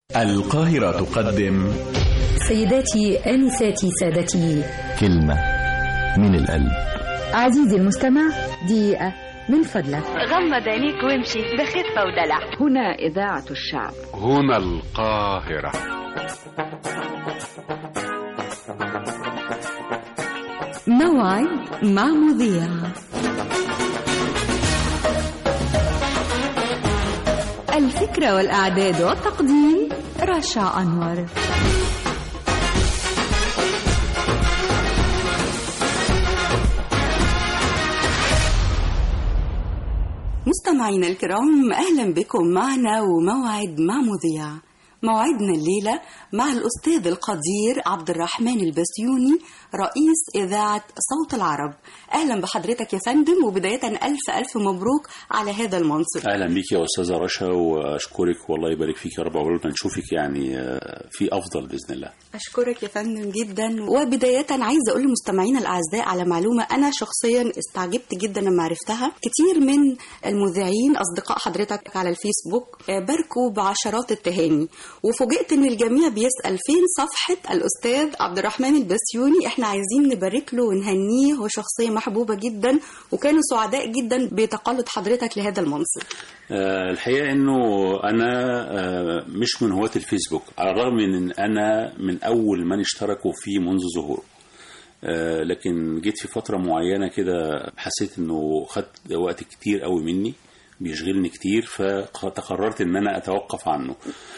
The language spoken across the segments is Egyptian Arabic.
القاهرة تقدم سيداتي آنساتي سادتي كلمة من القلب عزيزي المستمع دقيقة من فضلك غمض عينيك وامشي بخفة ودلع هنا إذاعة الشعب هنا القاهرة موعد مع مذيع الفكرة والإعداد والتقديم رشا أنور مستمعينا الكرام اهلا بكم معنا وموعد مع مذيع موعدنا الليله مع الاستاذ القدير عبد الرحمن البسيوني رئيس اذاعه صوت العرب اهلا بحضرتك يا فندم وبدايه الف الف مبروك على هذا المنصب اهلا بيك يا استاذه رشا واشكرك والله يبارك فيك يا رب عقبال ما نشوفك يعني آه، في افضل باذن الله اشكرك يا فندم جدا وبدايه عايزه اقول لمستمعينا الاعزاء على معلومه انا شخصيا استعجبت جدا لما عرفتها كتير من المذيعين اصدقاء حضرتك على الفيسبوك آه، باركوا بعشرات التهاني وفوجئت ان الجميع بيسال فين صفحه الاستاذ عبد الرحمن البسيوني احنا عايزين نبارك له ونهنيه هو شخصيه محبوبه جدا وكانوا سعداء جدا بتقلد حضرتك لهذا المنصب آه، الحقيقه انه انا آه، مش من هواة الفيسبوك على الرغم من ان انا من اول من اشتركوا فيه منذ ظهوره آه، لكن جيت في فتره معينه كده حسيت انه خد وقت كتير قوي مني بيشغلني كتير فتقررت ان انا اتوقف عنه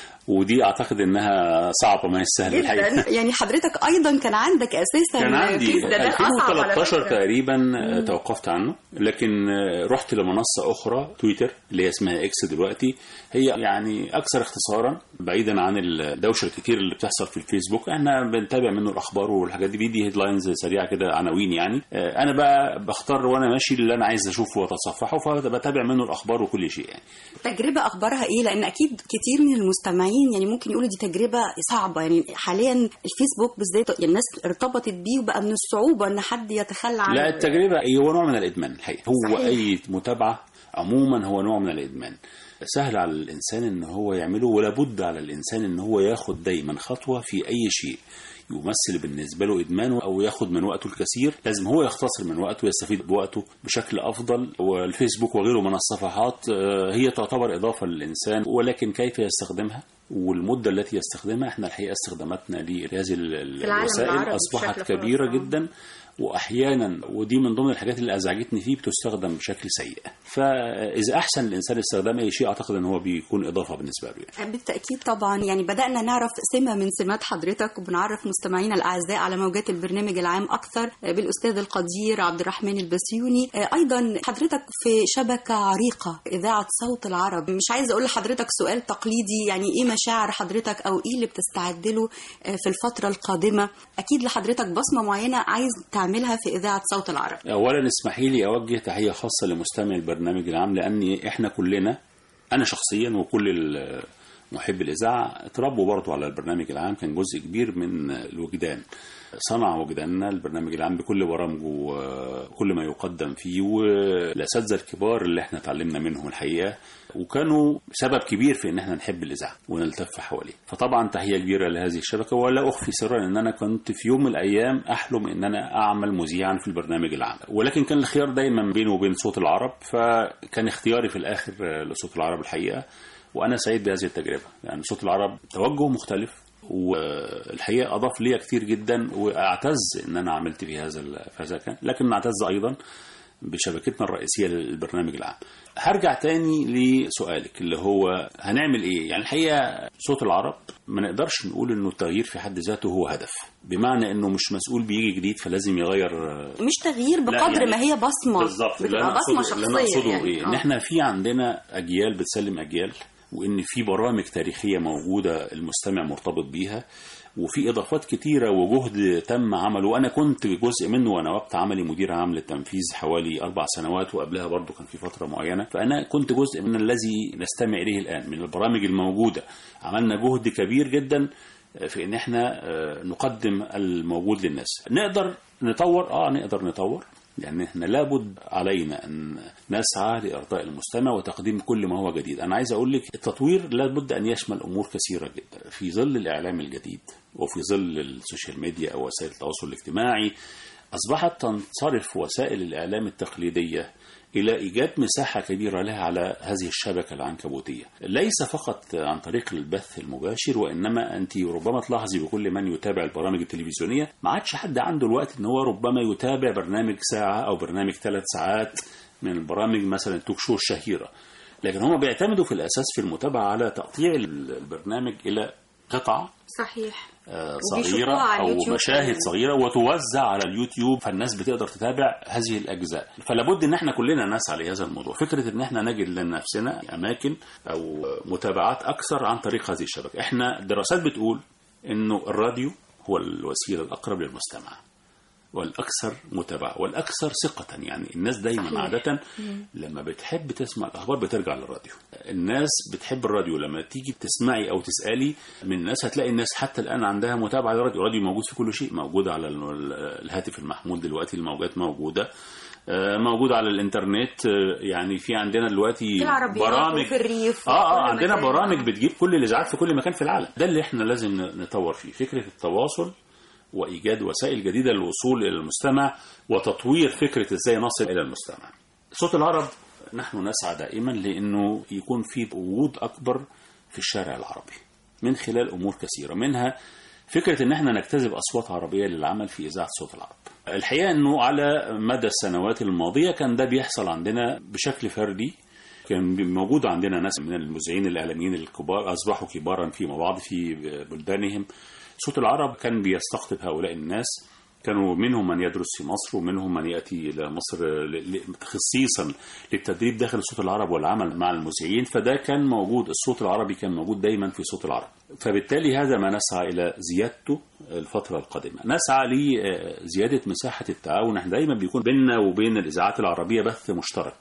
ودي اعتقد انها صعبه ما هي سهله الحقيقه جدا يعني حضرتك ايضا كان عندك اساسا كان عندي فيس ده, ده أصعب على 2013 فكرة. تقريبا آه، توقفت عنه لكن آه، رحت لمنصه اخرى تويتر اللي هي اسمها اكس دلوقتي هي يعني اكثر اختصارا بعيدا عن الدوشه الكتير اللي بتحصل في الفيسبوك احنا بنتابع منه الاخبار والحاجات دي بيدي هيدلاينز سريعه كده عناوين يعني آه، انا بقى بختار وانا ماشي اللي انا عايز اشوفه واتصفحه فبتابع منه الاخبار وكل شيء يعني تجربة أخبارها إيه؟ لأن أكيد كتير من المستمعين يعني ممكن يقولوا دي تجربة صعبة يعني حاليا الفيسبوك بالذات يعني الناس ارتبطت بيه وبقى من الصعوبة إن حد يتخلى عن لا التجربة هو نوع من الإدمان الحقيقة هو صحيح. أي متابعة عموما هو نوع من الإدمان سهل على الإنسان إن هو يعمله ولا بد على الإنسان إن هو ياخد دايما خطوة في أي شيء يمثل بالنسبة له إدمان أو ياخد من وقته الكثير لازم هو يختصر من وقته ويستفيد بوقته بشكل أفضل والفيسبوك وغيره من الصفحات آه، هي تعتبر إضافة للإنسان ولكن كيف يستخدمها والمدة التي يستخدمها احنا الحقيقة استخداماتنا لهذه ال- العالم الوسائل العربي أصبحت بشكل خاص، كبيرة آه. جدا واحيانا ودي من ضمن الحاجات اللي ازعجتني فيه بتستخدم بشكل سيء فاذا احسن الانسان استخدام اي شيء اعتقد ان هو بيكون اضافه بالنسبه له يعني. بالتأكيد طبعا يعني بدأنا نعرف سمة من سمات حضرتك وبنعرف مستمعينا الأعزاء على موجات البرنامج العام أكثر بالأستاذ القدير عبد الرحمن البسيوني أيضا حضرتك في شبكة عريقة إذاعة صوت العرب مش عايزة أقول لحضرتك سؤال تقليدي يعني إيه مشاعر حضرتك أو إيه اللي بتستعد له في الفترة القادمة أكيد لحضرتك بصمة معينة عايز تعملها في إذاعة صوت العرب اولا اسمحي لي اوجه تحيه خاصه لمستمع البرنامج العام لان احنا كلنا انا شخصيا وكل ال- محب الاذاعه اتربوا برضو على البرنامج العام كان جزء كبير من الوجدان صنع وجداننا البرنامج العام بكل برامجه وكل ما يقدم فيه والاساتذه الكبار اللي احنا اتعلمنا منهم الحقيقه وكانوا سبب كبير في ان احنا نحب الاذاعه ونلتف حواليه فطبعا تحيه كبيره لهذه الشبكه ولا اخفي سرا ان انا كنت في يوم من الايام احلم ان انا اعمل مذيعا في البرنامج العام ولكن كان الخيار دايما بيني وبين صوت العرب فكان اختياري في الاخر لصوت العرب الحقيقه وانا سعيد بهذه التجربه يعني صوت العرب توجه مختلف والحقيقه اضاف لي كتير جدا واعتز ان انا عملت في هذا ال- في هذا المكان لكن نعتز ايضا بشبكتنا الرئيسيه للبرنامج العام. هرجع تاني لسؤالك اللي هو هنعمل ايه؟ يعني الحقيقه صوت العرب ما نقدرش نقول انه التغيير في حد ذاته هو هدف، بمعنى انه مش مسؤول بيجي جديد فلازم يغير مش تغيير لا، بقدر يعني ما هي بصمة بالظبط اللي بتبقى انا بصمة اقصده اللي انا شخصية اقصده يعني. ايه؟ ان آه. احنا في عندنا اجيال بتسلم اجيال وان في برامج تاريخيه موجوده المستمع مرتبط بيها وفي اضافات كتيره وجهد تم عمله وانا كنت جزء منه وانا وقت عملي مدير عام للتنفيذ حوالي اربع سنوات وقبلها برضو كان في فتره معينه فانا كنت جزء من الذي نستمع اليه الان من البرامج الموجوده عملنا جهد كبير جدا في ان احنا آه، نقدم الموجود للناس نقدر نطور اه نقدر نطور يعني احنا لابد علينا ان نسعى لارضاء المستمع وتقديم كل ما هو جديد انا عايز اقول لك التطوير لابد ان يشمل امور كثيره جدا في ظل الاعلام الجديد وفي ظل السوشيال ميديا او وسائل التواصل الاجتماعي اصبحت تنصرف وسائل الاعلام التقليديه الى ايجاد مساحه كبيره لها على هذه الشبكه العنكبوتيه ليس فقط عن طريق البث المباشر وانما انت ربما تلاحظي بكل من يتابع البرامج التلفزيونيه ما عادش حد عنده الوقت ان هو ربما يتابع برنامج ساعه او برنامج ثلاث ساعات من البرامج مثلا التوك شو الشهيره لكن هم بيعتمدوا في الاساس في المتابعه على تقطيع البرنامج الى قطع صحيح آه، وبيشوفوها صغيرة على أو اليوتيوب مشاهد كمان. صغيرة وتوزع على اليوتيوب فالناس بتقدر تتابع هذه الأجزاء فلابد إن احنا كلنا نسعى لهذا الموضوع فكرة إن احنا نجد لنفسنا أماكن أو متابعات أكثر عن طريق هذه الشبكة احنا دراسات بتقول إنه الراديو هو الوسيلة الأقرب للمستمع والأكثر متابعة والأكثر ثقة يعني الناس دايما صحيح. عادة لما بتحب تسمع الأخبار بترجع للراديو الناس بتحب الراديو لما تيجي تسمعي أو تسألي من الناس هتلاقي الناس حتى الآن عندها متابعة للراديو الراديو موجود في كل شيء موجود على ال- الهاتف المحمول دلوقتي الموجات موجودة آه، موجود على الانترنت آه، يعني في عندنا دلوقتي في العربيات برامج وفي الريف اه اه وكل عندنا مكان. برامج بتجيب كل الاذاعات في كل مكان في العالم ده اللي احنا لازم نطور فيه فكره التواصل وايجاد وسائل جديده للوصول الى المستمع وتطوير فكره ازاي نصل الى المستمع صوت العرب نحن نسعى دائما لانه يكون في وجود اكبر في الشارع العربي من خلال امور كثيره منها فكره ان احنا نجتذب اصوات عربيه للعمل في اذاعه صوت العرب. الحقيقه انه على مدى السنوات الماضيه كان ده بيحصل عندنا بشكل فردي كان موجود عندنا ناس من المذيعين الاعلاميين الكبار اصبحوا كبارا فيما بعض في بلدانهم. صوت العرب كان بيستقطب هؤلاء الناس كانوا منهم من يدرس في مصر ومنهم من ياتي الى مصر ل- ل- خصيصا للتدريب داخل صوت العرب والعمل مع المذيعين فده كان موجود الصوت العربي كان موجود دايما في صوت العرب فبالتالي هذا ما نسعى الى زيادته الفتره القادمه نسعى لزياده مساحه التعاون احنا دايما بيكون بيننا وبين الاذاعات العربيه بث مشترك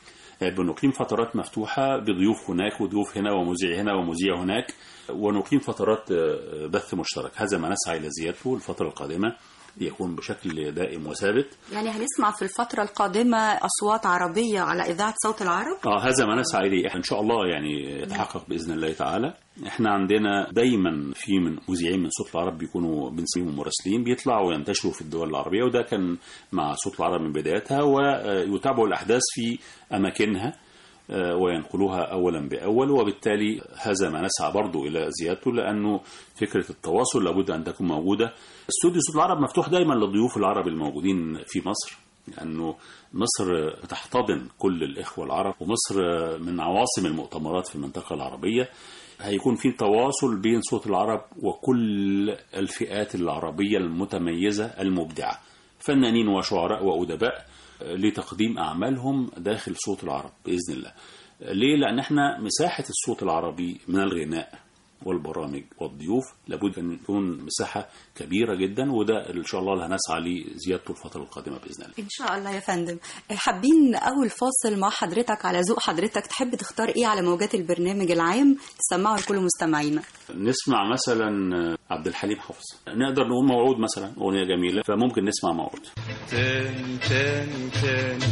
بنقيم فترات مفتوحة بضيوف هناك وضيوف هنا ومذيع هنا ومذيع هناك ونقيم فترات آه، بث مشترك هذا ما نسعى إلى زيادته الفترة القادمة ليكون بشكل دائم وثابت يعني هنسمع في الفترة القادمة أصوات عربية على إذاعة صوت العرب اه هذا ما نسعى اليه إحنا ان شاء الله يعني يتحقق باذن الله تعالى احنا عندنا دايما في من مذيعين من صوت العرب بيكونوا بنسميهم مراسلين بيطلعوا وينتشروا في الدول العربيه وده كان مع صوت العرب من بدايتها ويتابعوا الاحداث في اماكنها آه، وينقلوها اولا باول وبالتالي هذا ما نسعى برضو الى زيادته لانه فكره التواصل لابد ان تكون موجوده استوديو صوت العرب مفتوح دايما للضيوف العرب الموجودين في مصر لانه مصر تحتضن كل الاخوه العرب ومصر من عواصم المؤتمرات في المنطقه العربيه هيكون في تواصل بين صوت العرب وكل الفئات العربيه المتميزه المبدعه فنانين وشعراء وادباء لتقديم اعمالهم داخل صوت العرب باذن الله ليه لان احنا مساحه الصوت العربي من الغناء والبرامج والضيوف لابد ان تكون مساحه كبيره جدا وده ان شاء الله اللي هنسعى لزيادته الفتره القادمه باذن الله إن شاء الله يا فندم حابين أول فاصل مع حضرتك على ذوق حضرتك تحب تختار إيه على موجات البرنامج العام تسمعه لكل مستمعينا نسمع مثلا عبد الحليم حافظ نقدر نقول موعود مثلا اغنيه جميله فممكن نسمع موعود تاني تاني تاني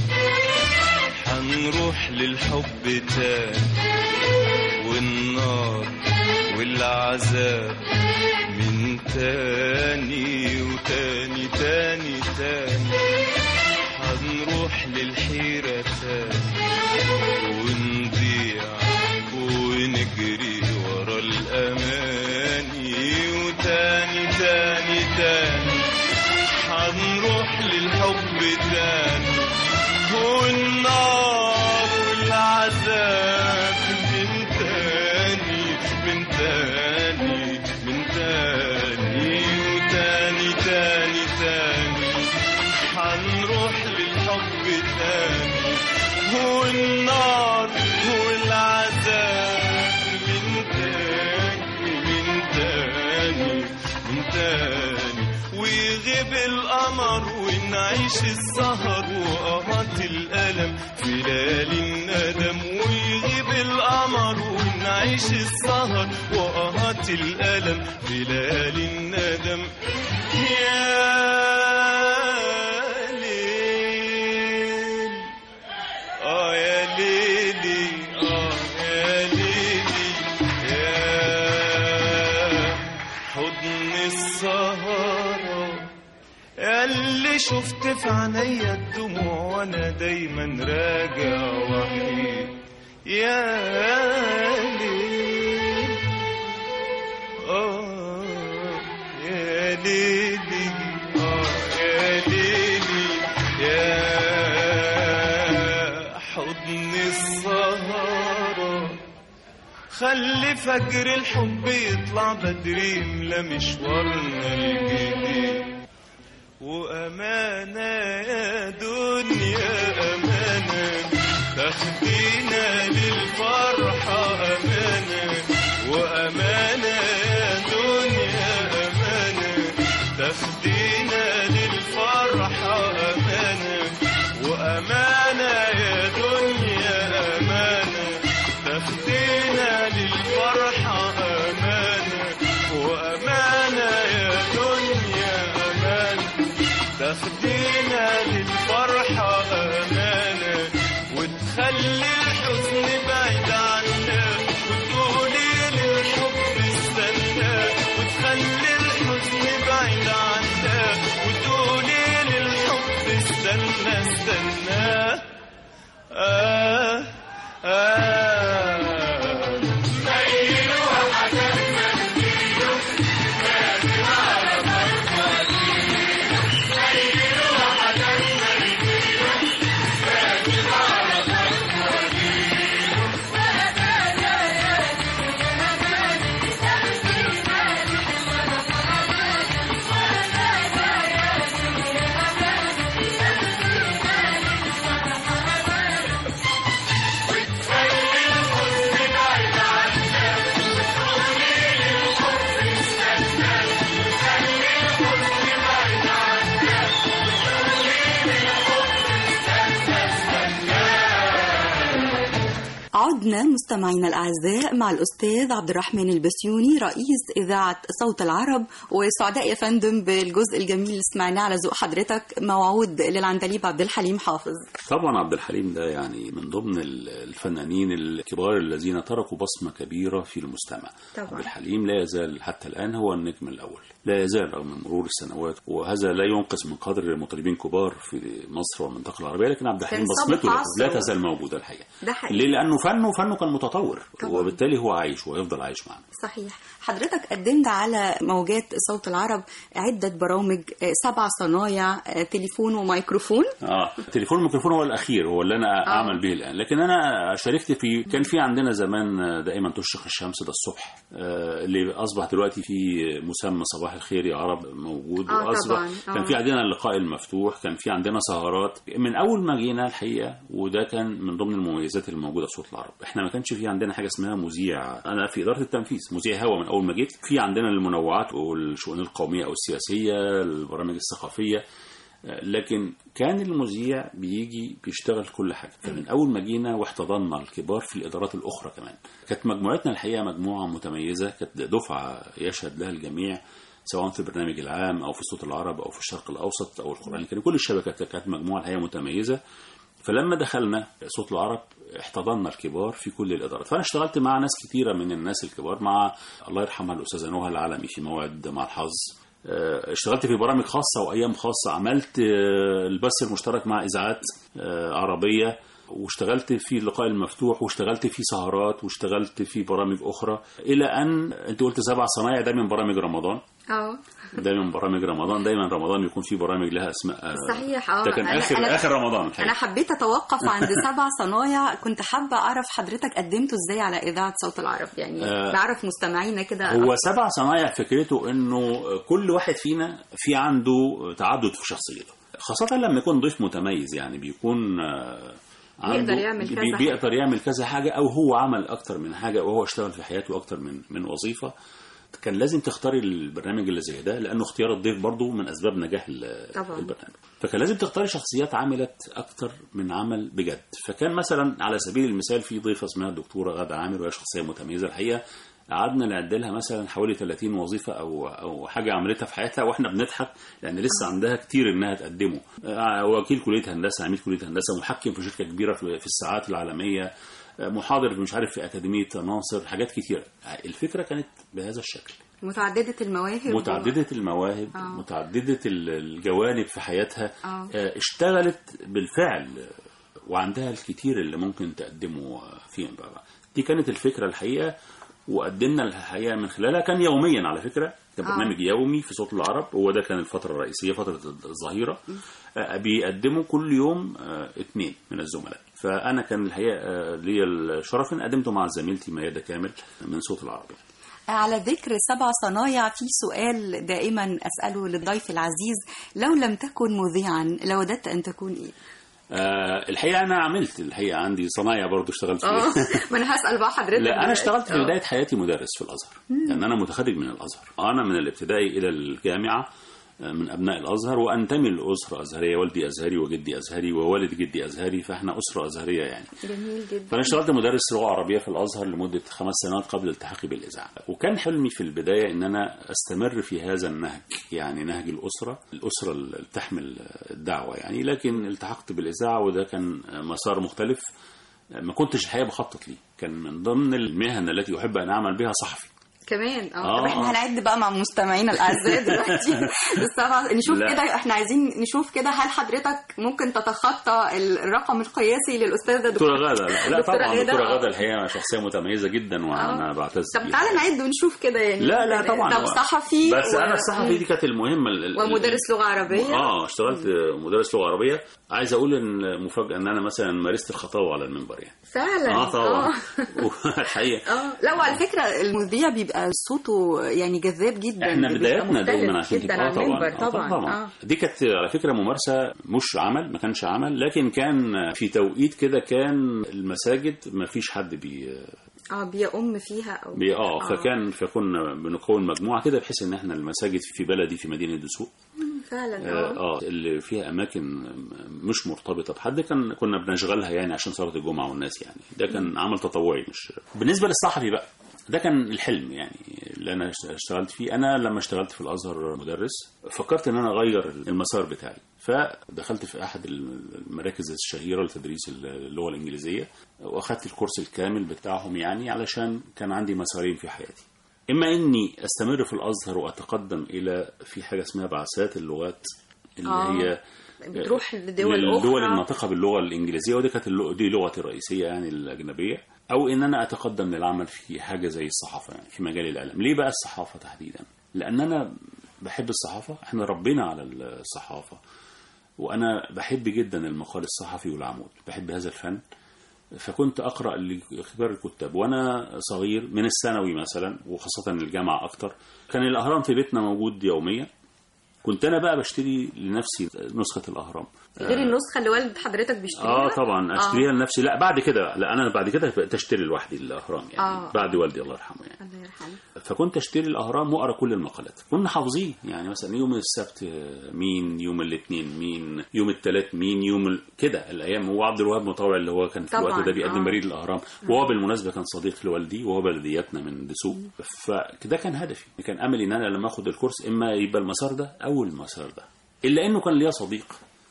حنروح للحب تاني والنار والعذاب من تاني وتاني تاني تاني حنروح للحيرة تاني ونضيع ونجري ورا الأماني وتاني تاني تاني حنروح للحب تاني والنار والعذاب من تاني من تاني من تاني وتاني تاني تاني حنروح للحب تاني والنار والعذاب من تاني من تاني من تاني ويغيب القمر ونعيش السهر وقهات الألم في ليالي الندم ويغيب القمر ونعيش السهر وقهات الألم في ليالي الندم يا ليل حضن السهرة اللي شفت في عينيا الدموع وانا دايما راجع وحيد يا ليل آه يا ليلي آه يا ليلي يا حضن السهرة خلي فجر الحب يطلع بدري يملى مشوارنا الجديد وأمانة يا دنيا أمانة تاخدينا للفرحة أمانة وأمانة يا دنيا أمانة تاخدينا للفرحة أمانة وأمانة يا دنيا أمانة تاخدينا للفرحة أمانة وأمانة يا دنيا أمانة تاخدينا للفرحة أمانة وتخلي الحزن بعيد عنا وتقولي للحب استنى وتخلي الحزن بعيد عنا وتقولي للحب استنى استنى آه آه عدنا مستمعينا الأعزاء مع الأستاذ عبد الرحمن البسيوني رئيس إذاعة صوت العرب وسعداء يا فندم بالجزء الجميل اللي سمعناه على ذوق حضرتك موعود للعندليب عبد الحليم حافظ طبعا عبد الحليم ده يعني من ضمن الفنانين الكبار الذين تركوا بصمة كبيرة في المستمع طبعاً. عبد الحليم لا يزال حتى الآن هو النجم الأول لا يزال رغم مرور السنوات وهذا لا ينقص من قدر مطربين كبار في مصر والمنطقة العربية لكن عبد الحليم كان سابق بصمته لا- لا عصره. تزال موجودة الحقيقة ده حقيقي. ليه؟ لأنه فنه فنه كان متطور طبعاً. وبالتالي هو عايش ويفضل عايش معنا صحيح حضرتك قدمت على موجات صوت العرب عدة برامج آه، سبع صنايع آه، تليفون وميكروفون اه تليفون الميكروفون هو الاخير هو اللي انا آه. اعمل به الان لكن انا شاركت في كان في عندنا زمان آه، دائما تشرق الشمس ده الصبح آه، اللي اصبح دلوقتي في مسمى صباح الخير يا عرب موجود آه، واصبح طبعاً. آه. كان في عندنا اللقاء المفتوح كان في عندنا سهرات من اول ما جينا الحقيقه وده كان من ضمن المميزات اللي موجوده في صوت العرب احنا ما كانش في عندنا حاجه اسمها مذيع انا في اداره التنفيذ مذيع هوا من اول ما جيت في عندنا المنوعات والشؤون القوميه او السياسيه البرامج الثقافيه لكن كان المذيع بيجي بيشتغل كل حاجه فمن اول ما جينا واحتضنا الكبار في الادارات الاخرى كمان كانت مجموعتنا الحقيقه مجموعه متميزه كانت دفعه يشهد لها الجميع سواء في البرنامج العام او في صوت العرب او في الشرق الاوسط او القران الكريم كل الشبكات كانت مجموعه الحقيقه متميزه فلما دخلنا صوت العرب احتضنا الكبار في كل الادارات فانا اشتغلت مع ناس كثيره من الناس الكبار مع الله يرحمها الاستاذه نهى العالمي في موعد مع الحظ آه، اشتغلت في برامج خاصه وايام خاصه عملت آه، البث المشترك مع اذاعات آه، عربيه واشتغلت في اللقاء المفتوح واشتغلت في سهرات واشتغلت في برامج اخرى الى ان انت قلت سبع صنايع ده من برامج رمضان اه ده من برامج رمضان دايما رمضان يكون في برامج لها اسماء آه، صحيح اه ده كان أنا- اخر أنا- اخر رمضان الحقيقة. انا حبيت اتوقف عند سبع صنايع كنت حابه اعرف حضرتك قدمته ازاي على اذاعه صوت العرب يعني آه، نعرف مستمعينا كده هو سبع صنايع فكرته انه كل واحد فينا في عنده تعدد في شخصيته خاصة لما يكون ضيف متميز يعني بيكون آه، عنده يقدر يعمل كذا بي- حاجة. بيقدر يعمل كذا حاجة أو هو عمل أكتر من حاجة وهو اشتغل في حياته أكتر من من وظيفة كان لازم تختاري البرنامج اللي زي ده لأنه اختيار الضيف برضه من أسباب نجاح ال- طبعاً. البرنامج فكان لازم تختاري شخصيات عملت أكتر من عمل بجد فكان مثلا على سبيل المثال في ضيفة اسمها الدكتورة غادة عامر وهي شخصية متميزة الحقيقة قعدنا نعد لها مثلا حوالي 30 وظيفه او او حاجه عملتها في حياتها واحنا بنضحك لان لسه عندها كتير انها تقدمه آه، وكيل كليه هندسه عميد كليه هندسه محكم في شركه كبيره في في الساعات العالميه آه، محاضر مش عارف في اكاديميه ناصر حاجات كتيره الفكره كانت بهذا الشكل متعددة المواهب متعددة المواهب آه. متعددة ال- الجوانب في حياتها آه. آه، اشتغلت بالفعل آه، وعندها الكثير اللي ممكن تقدمه آه، فيما بعد دي كانت الفكرة الحقيقة وقدمنا الحقيقة من خلالها كان يوميا على فكرة كان آه. برنامج يومي في صوت العرب هو ده كان الفترة الرئيسية فترة الظهيرة آه، بيقدموا كل يوم آه، اثنين من الزملاء فأنا كان الحقيقة آه، ليا الشرف إن قدمته مع زميلتي ميادة كامل من صوت العرب على ذكر سبع صنايع في سؤال دائما أسأله للضيف العزيز لو لم تكن مذيعا لوددت أن تكون إيه؟ آه الحقيقه انا عملت الحقيقه عندي صنايع برضو اشتغلت اه فيها ما أنا هسأل بقى حضرتك لا انا دلوقتي. اشتغلت في آه. بدايه حياتي مدرس في الازهر لان انا متخرج من الازهر انا من الابتدائي الى الجامعه آه، من ابناء الازهر وانتمي لاسره ازهريه والدي ازهري وجدي ازهري ووالد جدي ازهري فاحنا اسره ازهريه يعني جميل جدا فانا اشتغلت مدرس لغه عربيه في الازهر لمده خمس سنوات قبل التحاقي بالاذاعه وكان حلمي في البدايه ان انا استمر في هذا النهج يعني نهج الاسره الاسره اللي تحمل الدعوه يعني لكن التحقت بالاذاعه وده كان مسار مختلف ما كنتش الحقيقه بخطط ليه كان من ضمن المهن التي احب ان اعمل بها صحفي كمان اه آه، طب احنا آه. هنعد بقى مع مستمعينا الاعزاء دلوقتي بس طبعا نشوف لا. كده احنا عايزين نشوف كده هل حضرتك ممكن تتخطى الرقم القياسي للاستاذه دكتوره غاده لا, لا دكتورة طبعا غادة، دكتوره آه. غاده الحقيقه شخصيه متميزه جدا وانا بعتز طب بيها. تعالى نعد ونشوف كده يعني لا لا طبعا طب صحفي بس و- انا الصحفي دي كانت المهمه ال- ال- ومدرس لغه عربيه اه اشتغلت مدرس لغه عربيه عايز اقول ان مفاجاه ان انا مثلا مارست الخطابه على المنبر يعني فعلا اه طبعا آه. الحقيقه اه لا وعلى فكره المذيع بيبقى صوته يعني جذاب جدا احنا بيبقى بداياتنا مختلف دايما عشان جدا كده على آه طبعا المنبر آه طبعا طبعا آه. دي كانت على فكره ممارسه مش عمل ما كانش عمل لكن كان في توقيت كده كان المساجد ما فيش حد بي اه بيأم فيها او بي اه فكان فكنا بنكون مجموعه كده بحيث ان احنا المساجد في بلدي في مدينه دسوق فعلا اه اه آه، اللي فيها اماكن مش مرتبطه بحد كان كنا بنشغلها يعني عشان صلاه الجمعه والناس يعني ده كان عمل تطوعي مش بالنسبه للصحفي بقى ده كان الحلم يعني اللي انا اشتغلت فيه انا لما اشتغلت في الازهر مدرس فكرت ان انا اغير المسار بتاعي فدخلت في احد المراكز الشهيره لتدريس اللغه الانجليزيه واخدت الكورس الكامل بتاعهم يعني علشان كان عندي مسارين في حياتي اما اني استمر في الازهر واتقدم الى في حاجه اسمها بعثات اللغات اللي آه. هي بتروح لدول للدول اخرى الناطقه باللغه الانجليزيه ودي كانت اللغة دي لغتي الرئيسيه يعني الاجنبيه او ان انا اتقدم للعمل في حاجه زي الصحافه يعني في مجال الاعلام ليه بقى الصحافه تحديدا لان انا بحب الصحافه احنا ربينا على الصحافه وانا بحب جدا المقال الصحفي والعمود بحب هذا الفن فكنت اقرا لكبار الكتاب وانا صغير من الثانوي مثلا وخاصه الجامعه اكتر كان الاهرام في بيتنا موجود يوميا كنت انا بقى بشتري لنفسي نسخه الاهرام غير النسخه اللي والد حضرتك بيشتريها اه طبعا اشتريها لنفسي لا بعد كده لا انا بعد كده بقيت اشتري لوحدي الاهرام يعني آه. بعد والدي الله يرحمه يعني الله يرحمه فكنت اشتري الاهرام واقرا كل المقالات كنا حافظين يعني مثلا يوم السبت مين يوم الاثنين مين يوم الثلاث مين يوم ال... كده الايام هو عبد الوهاب مطوع اللي هو كان في طبعاً، الوقت ده بيقدم آه. بريد الاهرام وهو بالمناسبه كان صديق لوالدي وهو بلدياتنا من دسوق فده كان هدفي كان املي ان انا لما اخد الكورس اما يبقى المسار ده او المسار ده الا انه كان ليا صديق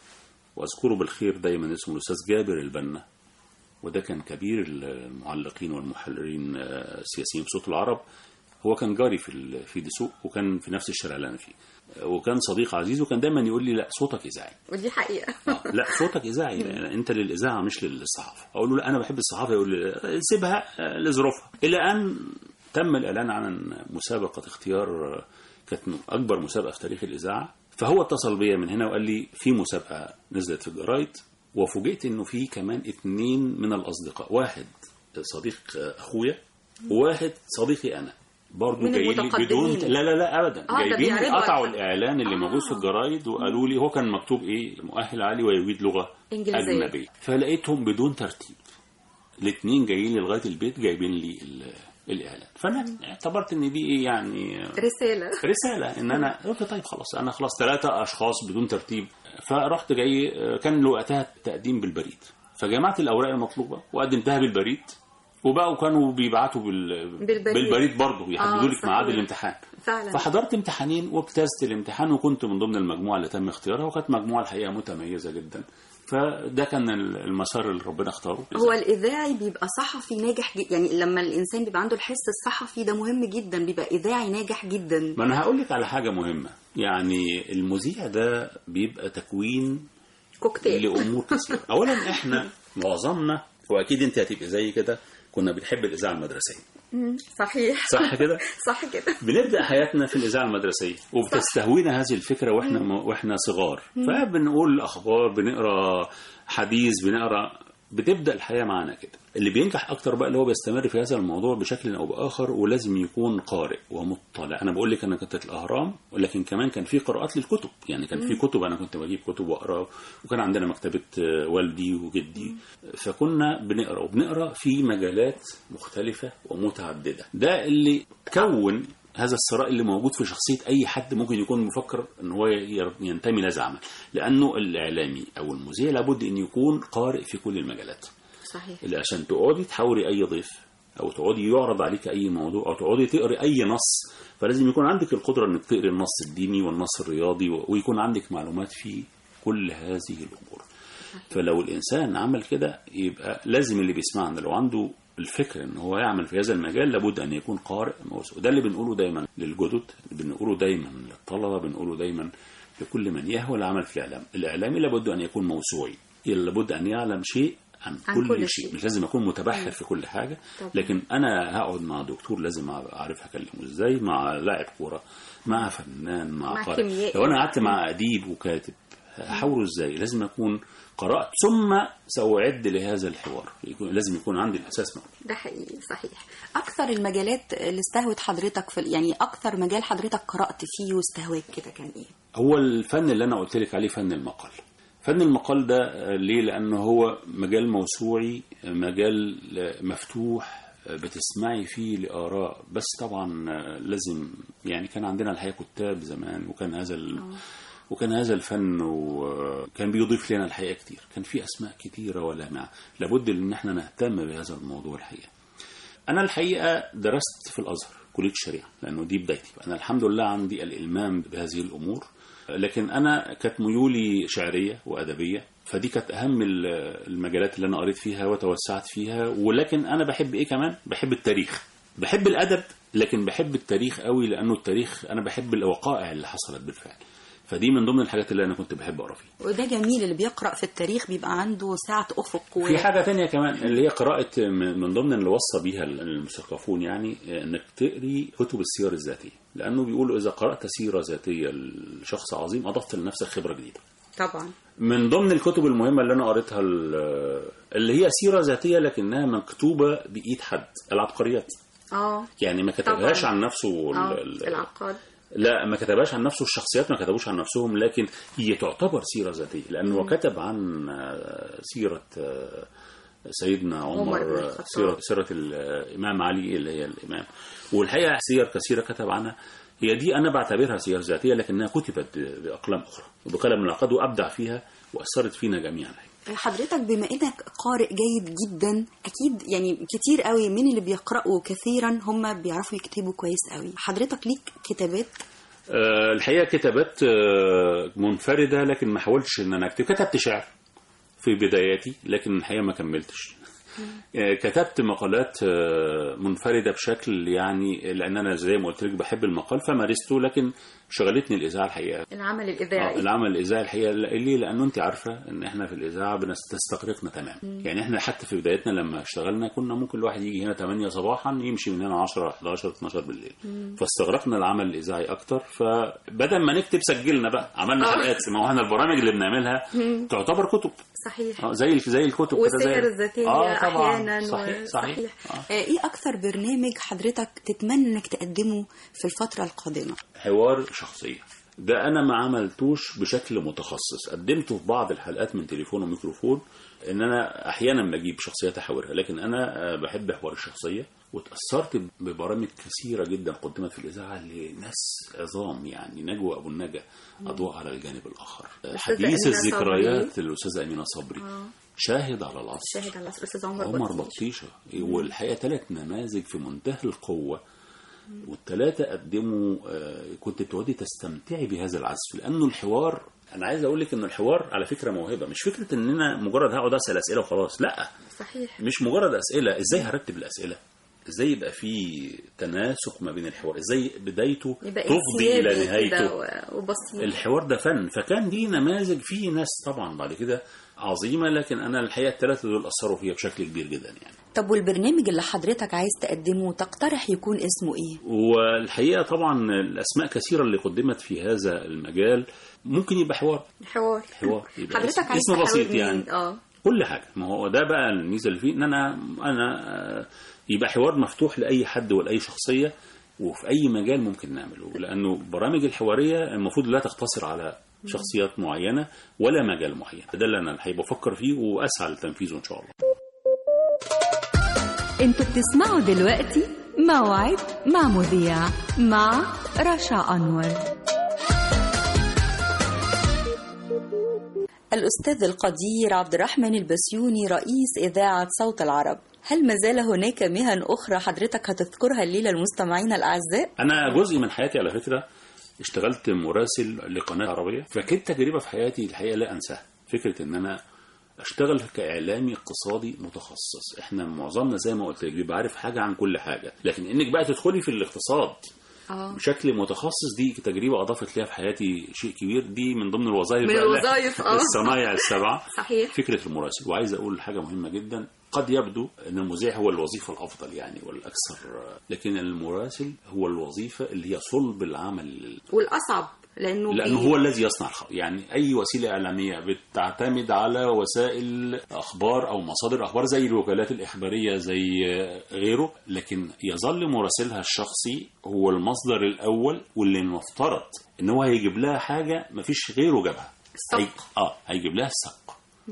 واذكره بالخير دايما اسمه الاستاذ جابر البنا وده كان كبير المعلقين والمحررين آه، السياسيين في صوت العرب هو كان جاري في ال- في دسوق وكان في نفس الشارع اللي انا فيه آه، وكان صديق عزيز وكان دايما يقول لي لا صوتك اذاعي ودي حقيقه آه، لا صوتك اذاعي يعني انت للاذاعه مش للصحافه اقول له لا انا بحب الصحافه يقول لي آه، سيبها آه، لظروفها الى ان تم الاعلان عن مسابقه اختيار آه، كانت من اكبر مسابقه في تاريخ الاذاعه فهو اتصل بيا من هنا وقال لي في مسابقه نزلت في الجرايد وفوجئت انه في كمان اتنين من الاصدقاء واحد صديق آه، اخويا وواحد صديقي انا برضه من جاي لي بدون المتقدمين. لا لا لا ابدا آه، ده جايبين بيعرضوا قطعوا على- الاعلان اللي موجود في الجرايد وقالوا لي هو كان مكتوب ايه مؤهل عالي ويريد لغه إنجليزية. اجنبيه فلقيتهم بدون ترتيب الاثنين جايين لي لغايه البيت جايبين لي ال- الاعلان فانا اعتبرت ان دي ايه يعني رساله رساله ان انا قلت طيب خلاص انا خلاص ثلاثه اشخاص بدون ترتيب فرحت جاي كان وقتها التقديم بالبريد فجمعت الاوراق المطلوبه وقدمتها بالبريد وبقوا كانوا بيبعتوا بال... بالبريد. بالبريد برضه يحددوا لك صحيح. ميعاد الامتحان فعلا فحضرت امتحانين واجتزت الامتحان وكنت من ضمن المجموعه اللي تم اختيارها وكانت مجموعه الحقيقه متميزه جدا فده كان المسار اللي ربنا اختاره هو الإذاعي بيبقى صحفي ناجح جدا يعني لما الإنسان بيبقى عنده الحس الصحفي ده مهم جدا بيبقى إذاعي ناجح جدا ما انا هقول لك على حاجه مهمه يعني المذيع ده بيبقى تكوين كوكتيل لامور كثيره اولا احنا معظمنا واكيد انت هتبقى زي كده كنا بنحب الاذاعه المدرسيه مم، صحيح صح كده صح كده بنبدا حياتنا في الاذاعه المدرسيه وبتستهوينا هذه الفكره واحنا واحنا صغار فبنقول اخبار بنقرا حديث بنقرا بتبدا الحياه معانا كده اللي بينجح اكتر بقى اللي هو بيستمر في هذا الموضوع بشكل او باخر ولازم يكون قارئ ومطلع انا بقول لك انا كنت الاهرام ولكن كمان كان في قراءات للكتب يعني كان في كتب انا كنت بجيب كتب واقرا وكان عندنا مكتبه آه، والدي وجدي فكنا بنقرا وبنقرا في مجالات مختلفه ومتعدده ده اللي كون هذا الثراء اللي موجود في شخصيه اي حد ممكن يكون مفكر ان هو ير- ينتمي لهذا العمل لانه الاعلامي او المذيع لابد ان يكون قارئ في كل المجالات صحيح اللي عشان تقعدي تحاوري اي ضيف او تقعدي يعرض عليك اي موضوع او تقعدي تقري اي نص فلازم يكون عندك القدره انك تقري النص الديني والنص الرياضي و- ويكون عندك معلومات في كل هذه الامور فلو الانسان عمل كده يبقى لازم اللي بيسمعنا لو عنده الفكر ان هو يعمل في هذا المجال لابد ان يكون قارئ موسوعي وده اللي بنقوله دايما للجدد بنقوله دايما للطلبه بنقوله دايما لكل من يهوى العمل في الاعلام الاعلامي لابد ان يكون موسوعي لابد ان يعلم شيء عن, عن كل, كل شيء. شيء. مش لازم اكون متبحر في كل حاجه طبعا. لكن انا هقعد مع دكتور لازم اعرف اكلمه ازاي مع لاعب كوره مع فنان مع, مع قارئ كيميائي. لو انا قعدت مع اديب وكاتب هحاوره ازاي لازم اكون قرات ثم ساعد لهذا الحوار يكون لازم يكون عندي الاساس موجود ده حقيقي صحيح اكثر المجالات اللي استهوت حضرتك في يعني اكثر مجال حضرتك قرات فيه واستهواك كده كان ايه هو الفن اللي انا قلت لك عليه فن المقال فن المقال ده آه، ليه لانه هو مجال موسوعي آه، مجال آه، مفتوح آه، بتسمعي فيه لاراء بس طبعا آه، لازم يعني كان عندنا الحقيقه كتاب زمان وكان هذا ال... وكان هذا الفن وكان بيضيف لنا الحقيقه كتير كان في اسماء كتيره ولامعه لابد ان احنا نهتم بهذا الموضوع الحقيقه أنا الحقيقة درست في الأزهر كلية الشريعة لأنه دي بدايتي أنا الحمد لله عندي الإلمام بهذه الأمور لكن أنا كانت ميولي شعرية وأدبية فدي كانت أهم ال- المجالات اللي أنا قريت فيها وتوسعت فيها ولكن أنا بحب إيه كمان بحب التاريخ بحب الأدب لكن بحب التاريخ قوي لأنه التاريخ أنا بحب الوقائع اللي حصلت بالفعل فدي من ضمن الحاجات اللي أنا كنت بحب أقرأ فيها وده جميل اللي بيقرا في التاريخ بيبقى عنده سعه افق و... في حاجة تانية كمان اللي هي قراءة من من ضمن اللي وصى بيها المثقفون يعني انك تقري كتب السير الذاتية لأنه بيقولوا إذا قرأت سيرة ذاتية لشخص عظيم أضفت لنفسك خبرة جديدة طبعا من ضمن الكتب المهمة اللي أنا قريتها ال- اللي هي سيرة ذاتية لكنها مكتوبة بإيد حد العبقريات اه يعني ما كتبهاش طبعاً. عن نفسه ال- اه ال- العقاد لا ما كتبهاش عن نفسه الشخصيات ما كتبوش عن نفسهم لكن هي تعتبر سيرة ذاتية لأنه هو كتب عن آه، سيرة آه، سيدنا عمر بن عمر الخطاب. سيرة, سيرة الإمام علي اللي هي الإمام والحقيقة سير كثيرة كتب عنها هي دي أنا بعتبرها سير ذاتية لكنها كتبت بأقلام أخرى وبقلم العقاد وأبدع فيها وأثرت فينا جميعا حضرتك بما انك قارئ جيد جدا اكيد يعني كتير قوي من اللي بيقرأوا كثيرا هم بيعرفوا يكتبوا كويس قوي حضرتك ليك كتابات آه، الحقيقة كتابات آه، منفردة لكن ما حاولتش ان انا اكتب كتبت شعر في بداياتي لكن الحقيقة ما كملتش آه، كتبت مقالات آه، منفردة بشكل يعني لأن أنا زي ما قلت لك بحب المقال فمارسته لكن شغلتني الإذاعة الحقيقة العمل آه، الاذاعي العمل الإذاعي الحقيقة ليه؟ لأنه أنت عارفة إن إحنا في الإذاعة بنستغرقنا تمام يعني إحنا حتى في بدايتنا لما اشتغلنا كنا ممكن الواحد يجي هنا 8 صباحا يمشي من هنا 10 11 12 بالليل فاستغرقنا العمل الإذاعي أكتر فبدل ما نكتب سجلنا بقى عملنا حلقات ما هو احنا البرامج اللي بنعملها تعتبر كتب صحيح اه زي زي الكتب كده زي والسير الذاتية اه طبعا أحيانا صحيح و- صحيح, آه. آه، إيه أكثر برنامج حضرتك تتمنى إنك تقدمه في الفترة القادمة؟ حوار شخصية ده أنا ما عملتوش بشكل متخصص قدمته في بعض الحلقات من تليفون وميكروفون إن أنا أحيانا بجيب شخصيات أحاورها لكن أنا آه، بحب حوار الشخصية وتأثرت ببرامج كثيرة جدا قدمت في الإذاعة لناس عظام يعني نجوى أبو النجا أضواء على الجانب الآخر آه، أستاذة حديث أمينة الذكريات الأستاذة أمينة صبري شاهد على العصر شاهد على العصر استاذ عمر, عمر بطيش. بطيشة والحقيقة ثلاث نماذج في منتهى القوة والثلاثة قدموا آه، كنت تقعدي تستمتعي بهذا العزف لأنه الحوار أنا عايز أقول لك إن الحوار على فكرة موهبة مش فكرة إن أنا مجرد هقعد أسأل أسئلة وخلاص لا صحيح مش مجرد أسئلة إزاي هرتب الأسئلة إزاي يبقى في تناسق ما بين الحوار إزاي بدايته يبقى تفضي إلى انسيابي نهايته كده و- وبسيط الحوار ده فن فكان دي نماذج في ناس طبعا بعد كده عظيمة لكن أنا الحقيقة الثلاثة دول أثروا فيها بشكل كبير جدا يعني طب والبرنامج اللي حضرتك عايز تقدمه تقترح يكون اسمه ايه؟ والحقيقة طبعا الأسماء كثيرة اللي قدمت في هذا المجال ممكن يبقى حوار حوار حوار يبقى حضرتك اسم- عايز اسم تحاول بسيط مين؟ يعني اه كل حاجة ما هو ده بقى الميزة اللي فيه إن أنا أنا آه، يبقى حوار مفتوح لأي حد ولأي شخصية وفي أي مجال ممكن نعمله لأنه برامج الحوارية المفروض لا تقتصر على شخصيات معينة ولا مجال معين ده اللي أنا الحقيقة بفكر فيه وأسعى لتنفيذه إن شاء الله انتوا بتسمعوا دلوقتي موعد مع مذيع مع رشا أنور الأستاذ القدير عبد الرحمن البسيوني رئيس إذاعة صوت العرب هل ما زال هناك مهن أخرى حضرتك هتذكرها الليلة المستمعين الأعزاء؟ أنا جزء من حياتي على فكرة اشتغلت مراسل لقناة عربية فكانت تجربة في حياتي الحقيقة لا أنساها فكرة إن أنا اشتغل كاعلامي اقتصادي متخصص احنا معظمنا زي ما قلت لك بيبقى عارف حاجه عن كل حاجه لكن انك بقى تدخلي في الاقتصاد اه بشكل متخصص دي تجربه اضافت ليها في حياتي شيء كبير دي من ضمن الوظائف من بقى الوظائف، آه. الصنايع السبعه صحيح فكره المراسل وعايز اقول حاجه مهمه جدا قد يبدو ان المذيع هو الوظيفه الافضل يعني والاكثر لكن المراسل هو الوظيفه اللي هي صلب العمل والأصعب لأنه لانه بي- هو الذي يصنع الخبر يعني اي وسيله اعلاميه بتعتمد على وسائل اخبار او مصادر اخبار زي الوكالات الاخباريه زي غيره لكن يظل مراسلها الشخصي هو المصدر الاول واللي المفترض ان هو هيجيب لها حاجه مفيش غيره جابها السبق. هي... اه هيجيب لها السبق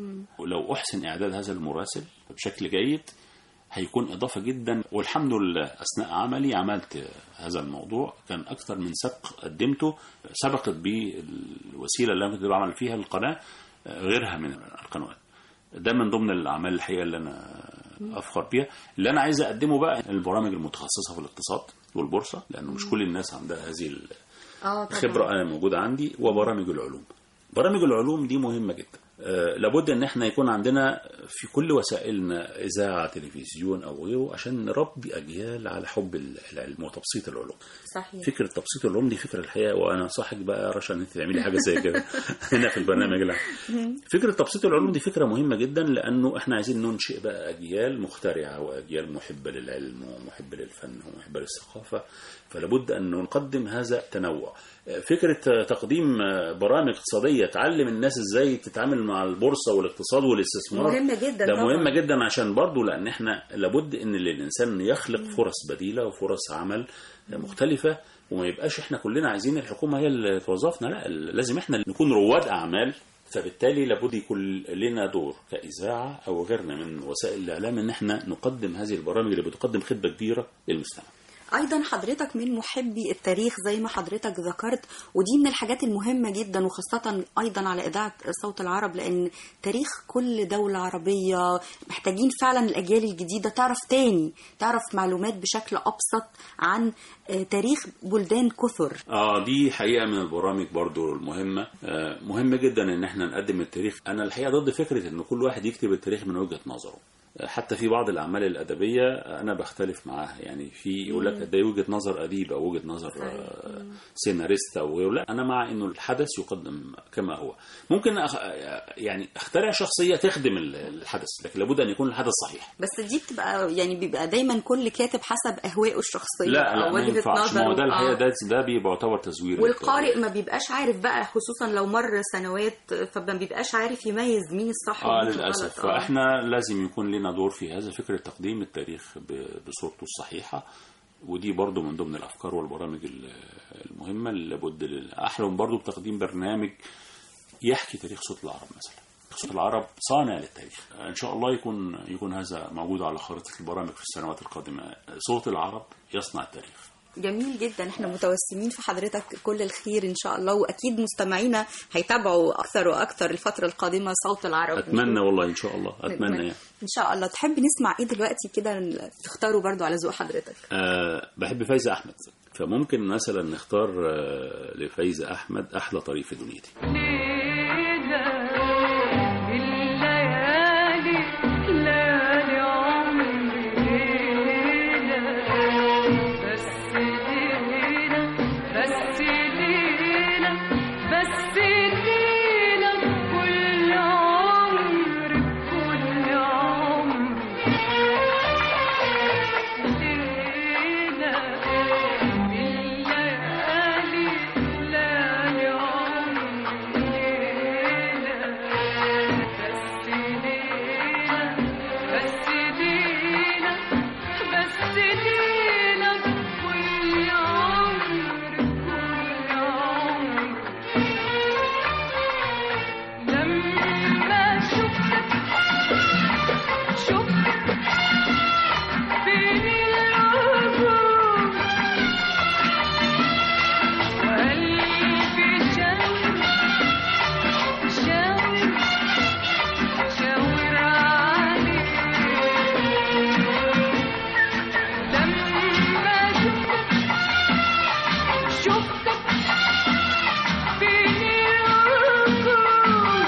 ولو احسن اعداد هذا المراسل بشكل جيد هيكون إضافة جدا والحمد لله أثناء عملي عملت هذا الموضوع كان أكثر من سبق قدمته سبقت بي الوسيلة اللي أنا كنت بعمل فيها القناة غيرها من القنوات ده من ضمن الأعمال الحقيقة اللي أنا أفخر بيها اللي أنا عايز أقدمه بقى البرامج المتخصصة في الاقتصاد والبورصة لأنه مش كل الناس عندها هذه ال- اه طبعا خبرة أنا موجودة عندي وبرامج العلوم برامج العلوم دي مهمة جدا آه، لابد ان احنا يكون عندنا في كل وسائلنا اذاعه تلفزيون او غيره عشان نربي اجيال على حب العلم وتبسيط العلوم صحيح فكره تبسيط العلوم دي فكره الحقيقه وانا انصحك بقى يا رشا ان انت تعملي حاجه زي كده هنا في البرنامج لا فكره تبسيط العلوم دي فكره مهمه جدا لانه احنا عايزين ننشئ بقى اجيال مخترعه واجيال محبه للعلم ومحبه للفن ومحبه للثقافه فلابد ان نقدم هذا التنوع فكره تقديم برامج اقتصاديه تعلم الناس ازاي تتعامل مع البورصه والاقتصاد والاستثمار مهمة جدا ده طبعا. مهمه جدا عشان برضه لان احنا لابد ان الانسان يخلق فرص بديله وفرص عمل مختلفه وما يبقاش احنا كلنا عايزين الحكومه هي اللي توظفنا لا لازم احنا نكون رواد اعمال فبالتالي لابد يكون لنا دور كاذاعه او غيرنا من وسائل الاعلام ان احنا نقدم هذه البرامج اللي بتقدم خدمه كبيره للمستمع ايضا حضرتك من محبي التاريخ زي ما حضرتك ذكرت ودي من الحاجات المهمه جدا وخاصه ايضا على اذاعه صوت العرب لان تاريخ كل دوله عربيه محتاجين فعلا الاجيال الجديده تعرف تاني تعرف معلومات بشكل ابسط عن آه، تاريخ بلدان كثر اه دي حقيقه من البرامج برضو المهمه آه مهم جدا ان احنا نقدم التاريخ انا الحقيقه ضد فكره ان كل واحد يكتب التاريخ من وجهه نظره آه، حتى في بعض الاعمال الادبيه انا بختلف معاها يعني في يقول لك ده وجهه نظر اديب او وجهه نظر آه، سيناريست او غيره لا انا مع انه الحدث يقدم كما هو ممكن أخ... يعني اخترع شخصيه تخدم ال- الحدث لكن لابد ان يكون الحدث صحيح بس دي بتبقى يعني بيبقى دايما كل كاتب حسب اهوائه الشخصيه لا لا او ما وجهه ينفعش ما هو ده نظره الحقيقه آه. ده ده بيبقى يعتبر تزوير والقارئ ما بيبقاش عارف بقى خصوصا لو مر سنوات فما بيبقاش عارف يميز مين الصح اه ومين للاسف الغلط. آه. فاحنا لازم يكون لنا دور في هذا فكره تقديم التاريخ ب- بصورته الصحيحه ودي برضو من ضمن الافكار والبرامج ال- المهمه اللي لابد لل- احلم برضو بتقديم برنامج يحكي تاريخ صوت العرب مثلا صوت العرب صانع للتاريخ ان شاء الله يكون يكون هذا موجود على خريطه البرامج في السنوات القادمه صوت العرب يصنع التاريخ جميل جدا احنا متوسمين في حضرتك كل الخير ان شاء الله واكيد مستمعينا هيتابعوا اكثر واكثر الفتره القادمه صوت العرب اتمنى والله ان شاء الله اتمنى يعني ان شاء الله تحب نسمع ايه دلوقتي كده تختاروا برضو على ذوق حضرتك أه بحب فايزة أحمد فممكن مثلا نختار آه، لفايزة أحمد أحلى طريق في دنيتي الليالي ليالي عمري بس ليلة بس ليلة بس ليلة كل عمري كل عمري ليلة الليالي ليالي عمري بس ليلة بس ليلة بس ليلة كل عمري كل عمري لما شفتك شفتك بين العيون وقلبي شاور شاور شاور عليك لما شفتك شفتك بين العيون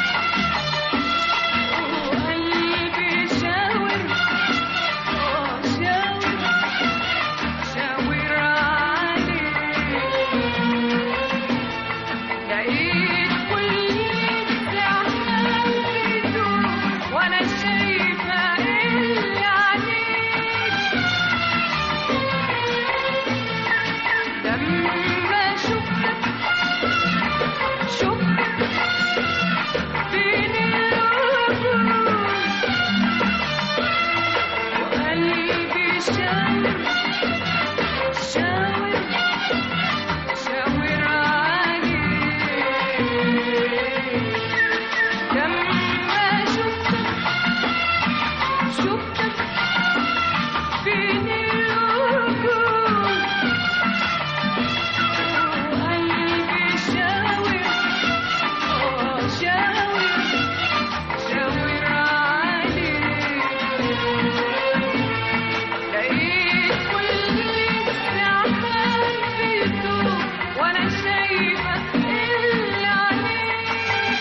وقلبي شاور آه شاور شاور عليك لقيت كل الزعل بيدور وانا شايفه اللي عليك لما شفتك شفتك بين العيون وقلبي شاور شاور شاور عليك لما شفتك شفتك بين الوجوه وقلبي شاور آه شاور شاور عليك لقيت كل الزعل بيدور وانا شايفه اللي عليك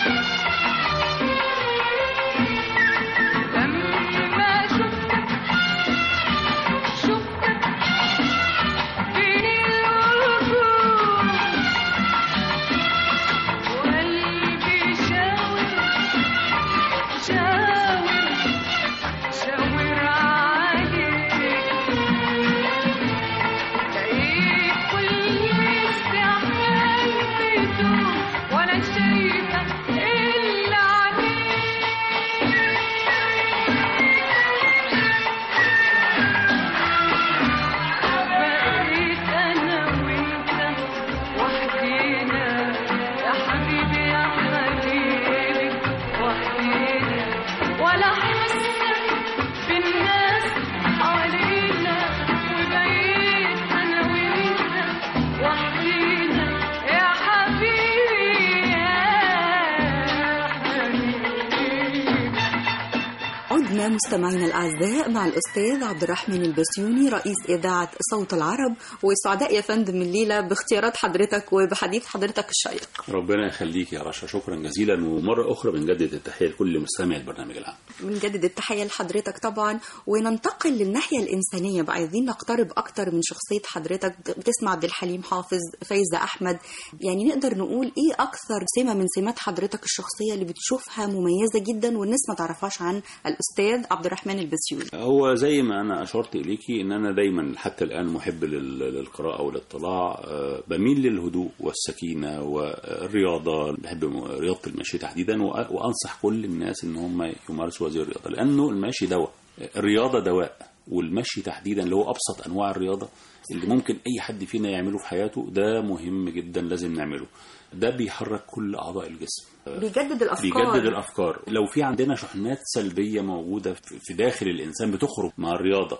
لما شفتك شفتك بين الوجوه وقلبي شاور شاور شاور عليك لقيت كل الزعل بيدور وانا شايفه اللي عليك بقيت انا وانت وحدينا يا حبيبي يا حبيبي وحدينا ولا حاسه بالناس حوالينا وبقيت انا وانت وحدينا يا حبيبي يا حبيبي عدنا مستمعينا الأعزاء مع الأستاذ عبد الرحمن البسيوني رئيس إذاعة صوت العرب وسعداء يا فندم الليلة باختيارات حضرتك وبحديث حضرتك الشيق ربنا يخليك يا رشا شكرا جزيلا ومرة أخرى بنجدد التحية لكل مستمع البرنامج العام بنجدد التحية لحضرتك طبعا وننتقل للناحية الإنسانية بقى عايزين نقترب أكتر من شخصية حضرتك بتسمع عبد الحليم حافظ فايزة أحمد يعني نقدر نقول إيه أكثر سمة من سمات حضرتك الشخصية اللي بتشوفها مميزة جدا والناس ما تعرفهاش عن الأستاذ عبد الرحمن البسيوني هو زي ما أنا أشرت إليكي إن أنا دايما حتى الآن محب لل- للقراءة والاطلاع آه، بميل للهدوء والسكينة والرياضة بحب م- رياضة المشي تحديدا وأ- وأنصح كل الناس إن هم يمارسوا هذه الرياضة لأنه المشي دواء الرياضة دواء والمشي تحديدا اللي هو أبسط أنواع الرياضة اللي ممكن أي حد فينا يعمله في حياته ده مهم جدا لازم نعمله ده بيحرك كل أعضاء الجسم بيجدد الأفكار بيجدد الافكار لو في عندنا شحنات سلبيه موجوده في في داخل الانسان بتخرج مع الرياضه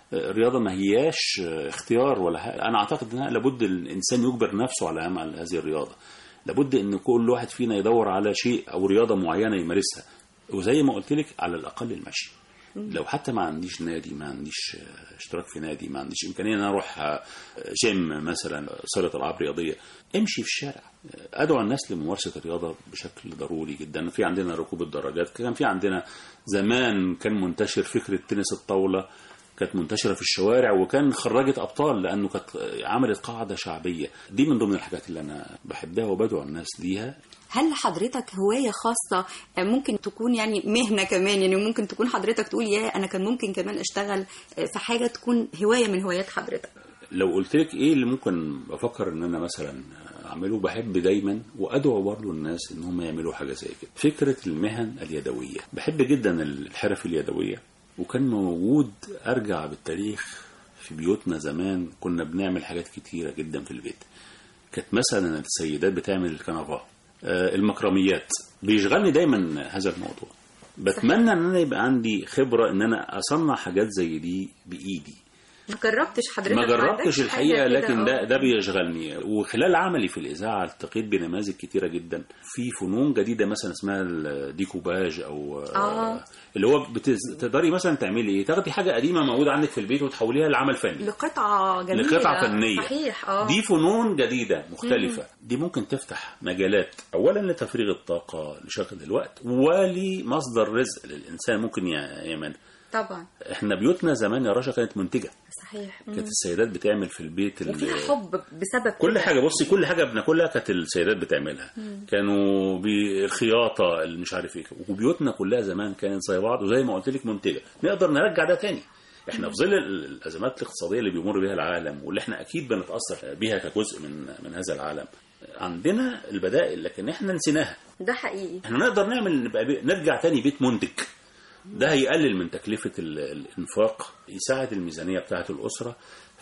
الرياضه ما هياش اختيار ولا حاجة. انا اعتقد انها لابد الانسان يجبر نفسه على عمل هذه الرياضه لابد ان كل واحد فينا يدور على شيء او رياضه معينه يمارسها وزي ما قلت لك على الاقل المشي لو حتى ما عنديش نادي ما عنديش آه، اشتراك في نادي ما عنديش امكانيه ان أنا اروح آه، جيم مثلا صاله العاب رياضيه امشي في الشارع آه، ادعو الناس لممارسه الرياضه بشكل ضروري جدا في عندنا ركوب الدراجات كان في عندنا زمان كان منتشر فكره تنس الطاوله كانت منتشره في الشوارع وكان خرجت ابطال لانه كانت عملت قاعده شعبيه دي من ضمن الحاجات اللي انا بحبها وبدعو الناس ليها هل لحضرتك هواية خاصة آه، ممكن تكون يعني مهنة كمان يعني ممكن تكون حضرتك تقول يا أنا كان ممكن كمان أشتغل آه، في حاجة تكون هواية من هوايات حضرتك لو قلت لك ايه اللي ممكن بفكر ان انا مثلا اعمله بحب دايما وادعو برضه الناس ان هم يعملوا حاجه زي كده فكره المهن اليدويه بحب جدا الحرف اليدويه وكان موجود ارجع بالتاريخ في بيوتنا زمان كنا بنعمل حاجات كتيره جدا في البيت كانت مثلا السيدات بتعمل الكنفاه آه، المكرميات بيشغلني دايما هذا الموضوع بتمنى ان انا يبقى عندي خبره ان انا اصنع حاجات زي دي بايدي ما جربتش حضرتك ما جربتش عندكش الحقيقه حاجة كده؟ لكن ده آه. ده بيشغلني وخلال عملي في الاذاعه التقيت بنماذج كتيره جدا في فنون جديده مثلا اسمها الديكوباج او آه. اللي هو بتز- تقدري مثلا تعملي ايه تاخدي حاجه قديمه موجوده عندك في البيت وتحوليها لعمل فني لقطعة جميلة لقطعة فنية صحيح اه دي فنون جديدة مختلفة دي ممكن تفتح مجالات أولا لتفريغ الطاقة لشغل الوقت ولمصدر رزق للإنسان ممكن يعمل طبعا احنا بيوتنا زمان يا راشا كانت منتجة صحيح مم. كانت السيدات بتعمل في البيت ال- وفيها حب بسبب كل كده. حاجة بصي كل حاجة بناكلها كانت السيدات بتعملها كانوا بالخياطة اللي مش عارف ايه وبيوتنا كلها زمان كانت زي بعض وزي ما قلت لك منتجة نقدر نرجع ده تاني احنا في ظل ال- الازمات الاقتصاديه اللي بيمر بها العالم واللي احنا اكيد بنتاثر بيها كجزء من من هذا العالم عندنا البدائل لكن احنا نسيناها ده حقيقي احنا نقدر نعمل نبقى بي- نرجع تاني بيت منتج ده هيقلل من تكلفة ال- الإنفاق يساعد الميزانية بتاعة الأسرة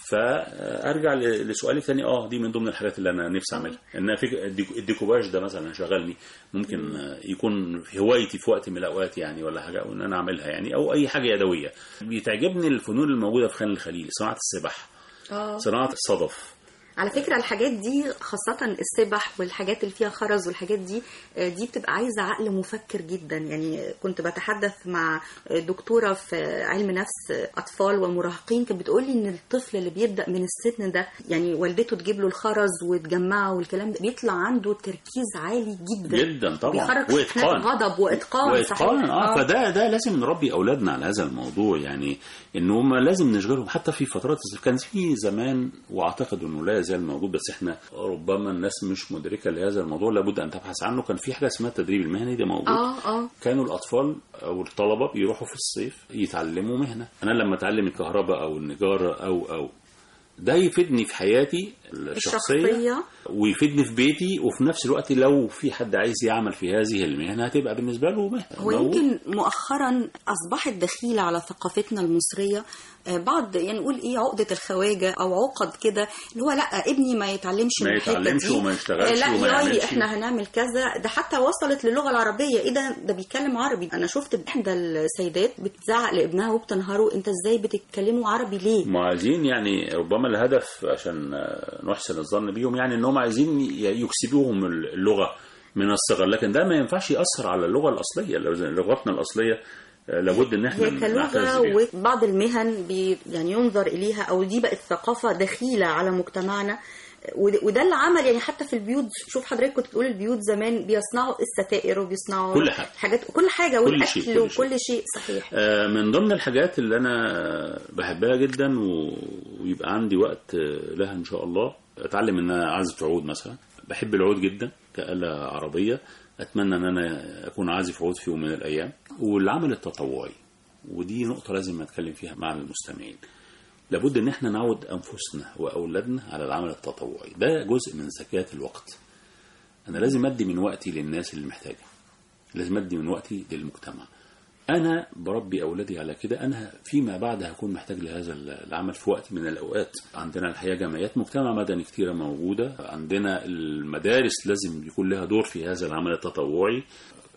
فأرجع ل- لسؤالك تاني اه دي من ضمن الحاجات اللي أنا نفسي أعملها إن فك- الديك- الديكوباج ده مثلا شغلني ممكن آه، يكون في هوايتي في وقت من الأوقات يعني ولا حاجة أو إن أنا أعملها يعني أو أي حاجة يدوية بتعجبني الفنون الموجودة في خان الخليل صناعة السبح اه صناعة الصدف على فكرة الحاجات دي خاصة السبح والحاجات اللي فيها خرز والحاجات دي آه، دي بتبقى عايزة عقل مفكر جدا يعني كنت بتحدث مع دكتورة في علم نفس أطفال ومراهقين كانت بتقول لي إن الطفل اللي بيبدأ من السن ده يعني والدته تجيب له الخرز وتجمعه والكلام ده بيطلع عنده تركيز عالي جدا جدا طبعا بيخرج وإتقان غضب وإتقان واتقان صحيح. اه فده ده لازم نربي اولادنا على هذا الموضوع يعني ان هم لازم نشغلهم حتى في فترات الصيف كان في زمان واعتقد انه لا يزال موجود بس احنا ربما الناس مش مدركه لهذا الموضوع لابد ان تبحث عنه كان في حاجه اسمها التدريب المهني ده موجود اه اه كانوا الاطفال او الطلبه بيروحوا في الصيف يتعلموا مهنه انا لما اتعلم الكهرباء او النجاره او او ده يفيدني في حياتي الشخصيه الشخصية ويفيدني في بيتي وفي نفس الوقت لو في حد عايز يعمل في هذه المهنه هتبقى بالنسبه له مهنه هو موجود. يمكن مؤخرا اصبحت دخيله على ثقافتنا المصريه آه، بعض يعني نقول ايه عقده الخواجه او عقد كده اللي هو لا ابني ما يتعلمش ما من الحته يتعلمش دي وما يشتغلش آه، وما لا يعملش. ياي احنا هنعمل كذا ده حتى وصلت للغه العربيه ايه ده ده بيتكلم عربي انا شفت احدى السيدات بتزعق لابنها وبتنهره انت ازاي بتتكلموا عربي ليه ما عايزين يعني ربما الهدف عشان آه، نحسن الظن بيهم يعني ان هم عايزين ي- يكسبوهم اللغه من الصغر لكن ده ما ينفعش ياثر على اللغه الاصليه لغتنا الاصليه آه، لابد ان احنا هي نعتز كلغه بيها. وبعض المهن بي يعني ينظر اليها او دي بقت ثقافه دخيله على مجتمعنا وده وده اللي عمل يعني حتى في البيوت شوف حضرتك كنت بتقول البيوت زمان بيصنعوا الستائر وبيصنعوا كل حاجة. حاجات كل حاجه كل والاكل شيء، كل شيء. وكل شيء صحيح آه، من ضمن الحاجات اللي انا بحبها جدا و- ويبقى عندي وقت آه، لها ان شاء الله اتعلم ان انا اعزف عود مثلا بحب العود جدا كآلة عربية اتمنى ان انا اكون عازف عود في يوم من الايام والعمل التطوعي ودي نقطة لازم اتكلم فيها مع المستمعين لابد ان احنا نعود انفسنا واولادنا على العمل التطوعي ده جزء من زكاة الوقت انا لازم ادي من وقتي للناس اللي محتاجة لازم ادي من وقتي للمجتمع انا بربي اولادي على كده انا فيما بعد هكون محتاج لهذا العمل في وقت من الاوقات عندنا الحقيقه جمعيات مجتمع مدني كتيره موجوده عندنا المدارس لازم يكون لها دور في هذا العمل التطوعي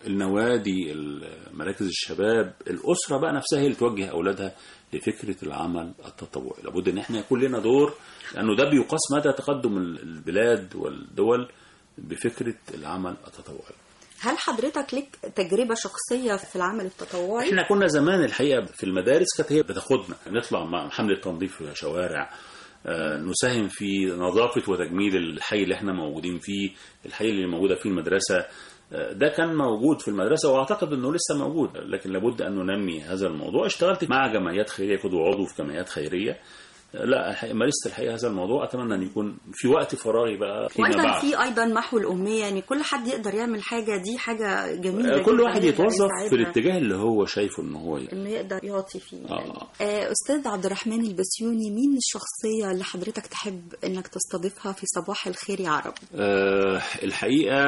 النوادي مراكز الشباب الاسره بقى نفسها هي اللي توجه اولادها لفكره العمل التطوعي لابد ان احنا يكون لنا دور لانه ده بيقاس مدى تقدم البلاد والدول بفكره العمل التطوعي هل حضرتك لك تجربة شخصية في العمل التطوعي؟ احنا كنا زمان الحقيقه في المدارس كانت هي بتاخدنا نطلع مع حمله تنظيف في شوارع آه، نساهم في نظافه وتجميل الحي اللي احنا موجودين فيه الحي اللي موجوده فيه المدرسه آه، ده كان موجود في المدرسه واعتقد انه لسه موجود لكن لابد ان ننمي هذا الموضوع اشتغلت مع جمعيات خيريه كنت عضو في جمعيات خيريه لا الحقيقة- مارست الحقيقه هذا الموضوع اتمنى ان يكون في وقت فراغي بقى فيما وايضا بعد في ايضا محو الاميه يعني كل حد يقدر يعمل حاجه دي حاجه جميله آه، كل جداً واحد يقدر يتوظف في يساعدنا الاتجاه اللي هو شايفه ان هو ي- انه يقدر يعطي فيه يعني. آه. آه استاذ عبد الرحمن البسيوني مين الشخصيه اللي حضرتك تحب انك تستضيفها في صباح الخير يا عرب آه، الحقيقة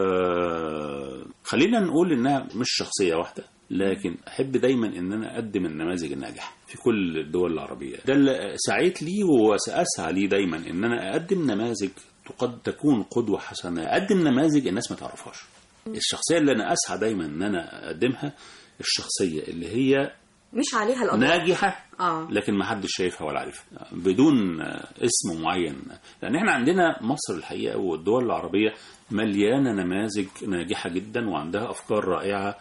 آه، خلينا نقول إنها مش شخصية واحدة لكن أحب دايما إن أنا أقدم النماذج الناجحة في كل الدول العربية ده اللي سعيت ليه وسأسعى ليه دايما إن أنا أقدم نماذج قد تكون قدوة حسنة أقدم نماذج الناس ما تعرفهاش الشخصية اللي أنا أسعى دايما إن أنا أقدمها الشخصية اللي هي مش عليها القضاء ناجحة اه لكن ما حدش شايفها ولا عارفها بدون اسم معين لان احنا عندنا مصر الحقيقه والدول العربيه مليانه نماذج ناجحه جدا وعندها افكار رائعه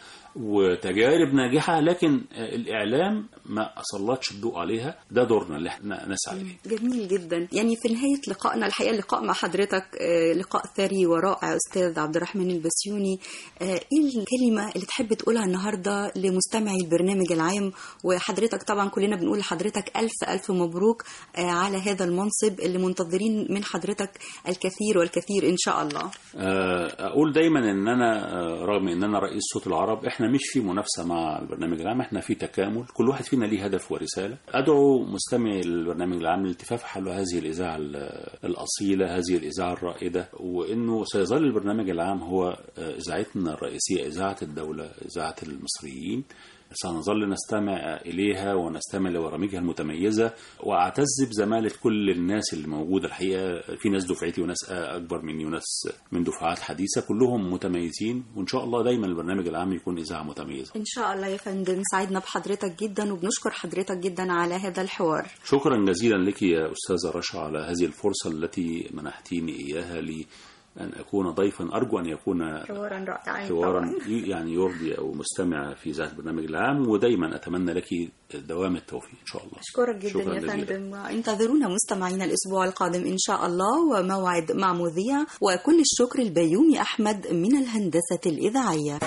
وتجارب ناجحه لكن الاعلام ما اسلطش الضوء عليها ده دورنا اللي احنا نسعى اليه جميل جدا يعني في نهاية لقائنا الحقيقة اللقاء مع حضرتك آه، لقاء ثري ورائع أستاذ عبد الرحمن البسيوني آه، إيه الكلمة اللي تحب تقولها النهاردة لمستمعي البرنامج العام وحضرتك طبعا كلنا بنقول لحضرتك ألف ألف مبروك آه، على هذا المنصب اللي منتظرين من حضرتك الكثير والكثير إن شاء الله آه، اقول دايما ان انا آه، رغم ان انا رئيس صوت العرب احنا مش في منافسه مع البرنامج العام احنا في تكامل كل واحد فينا ليه هدف ورساله ادعو مستمعي البرنامج العام لالتفاف حول هذه الاذاعه ال- الاصيله هذه الاذاعه الرائده وانه سيظل البرنامج العام هو آه، اذاعتنا الرئيسيه اذاعه الدوله اذاعه المصريين سنظل نستمع إليها ونستمع لبرامجها المتميزة وأعتز بزمالة كل الناس اللي موجودة الحقيقة في ناس دفعتي وناس أكبر مني وناس من دفعات حديثة كلهم متميزين وإن شاء الله دايما البرنامج العام يكون إذاعة متميزة إن شاء الله يا فندم سعدنا بحضرتك جدا وبنشكر حضرتك جدا على هذا الحوار شكرا جزيلا لك يا أستاذة رشا على هذه الفرصة التي منحتيني إياها لي أن أكون ضيفا أرجو أن يكون حوارا رائعا حوارا طبعاً. يعني يرضي أو مستمع في ذات البرنامج العام ودايما أتمنى لك دوام التوفيق إن شاء الله أشكرك جدا شكراً يا جزيلاً. فندم وانتظرونا مستمعينا الأسبوع القادم إن شاء الله وموعد مع مذيع وكل الشكر البيومي أحمد من الهندسة الإذاعية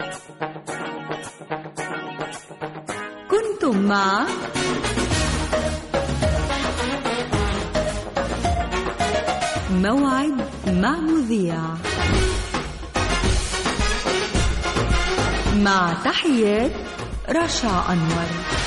كنتم مع موعد مع مذيع مع تحيات رشا أنور